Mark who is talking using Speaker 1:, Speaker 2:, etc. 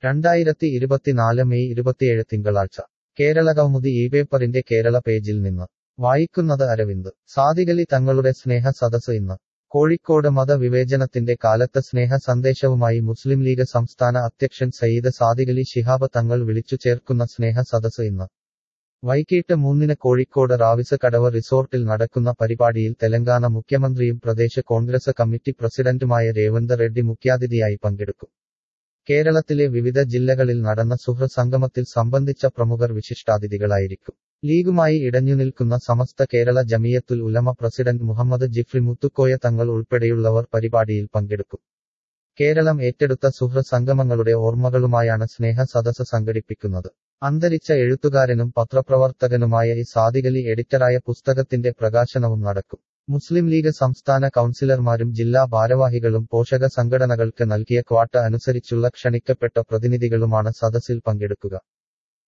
Speaker 1: രണ്ടായിരത്തി ഇരുപത്തിനാല് മെയ് ഇരുപത്തിയേഴ് തിങ്കളാഴ്ച കേരള കൗമുദി ഈ പേപ്പറിന്റെ കേരള പേജിൽ നിന്ന് വായിക്കുന്നത് അരവിന്ദ് സാദികലി തങ്ങളുടെ സ്നേഹ സദസ് ഇന്ന് കോഴിക്കോട് മതവിവേചനത്തിന്റെ കാലത്ത് സ്നേഹ സന്ദേശവുമായി മുസ്ലിം ലീഗ് സംസ്ഥാന അധ്യക്ഷൻ സയ്യിദ് സാദികലി ശിഹാബ് തങ്ങൾ വിളിച്ചു ചേർക്കുന്ന സ്നേഹ സദസ് ഇന്ന് വൈകിട്ട് മൂന്നിന് കോഴിക്കോട് റാവിസ് കടവ് റിസോർട്ടിൽ നടക്കുന്ന പരിപാടിയിൽ തെലങ്കാന മുഖ്യമന്ത്രിയും പ്രദേശ് കോൺഗ്രസ് കമ്മിറ്റി പ്രസിഡന്റുമായ രേവന്ത് റെഡ്ഡി മുഖ്യാതിഥിയായി പങ്കെടുക്കും കേരളത്തിലെ വിവിധ ജില്ലകളിൽ നടന്ന സുഹൃ സംഗമത്തിൽ സംബന്ധിച്ച പ്രമുഖർ വിശിഷ്ടാതിഥികളായിരിക്കും ലീഗുമായി ഇടഞ്ഞുനിൽക്കുന്ന സമസ്ത കേരള ജമിയത്തുൽ ഉലമ പ്രസിഡന്റ് മുഹമ്മദ് ജിഫ്രി മുത്തുക്കോയ തങ്ങൾ ഉൾപ്പെടെയുള്ളവർ പരിപാടിയിൽ പങ്കെടുക്കും കേരളം ഏറ്റെടുത്ത സുഹൃ സംഗമങ്ങളുടെ ഓർമ്മകളുമായാണ് സ്നേഹ സദസ് സംഘടിപ്പിക്കുന്നത് അന്തരിച്ച എഴുത്തുകാരനും പത്രപ്രവർത്തകനുമായ ഈ സാദികലി എഡിറ്ററായ പുസ്തകത്തിന്റെ പ്രകാശനവും നടക്കും മുസ്ലിം ലീഗ് സംസ്ഥാന കൗൺസിലർമാരും ജില്ലാ ഭാരവാഹികളും പോഷക സംഘടനകൾക്ക് നൽകിയ ക്വാട്ട അനുസരിച്ചുള്ള ക്ഷണിക്കപ്പെട്ട പ്രതിനിധികളുമാണ് സദസ്സിൽ പങ്കെടുക്കുക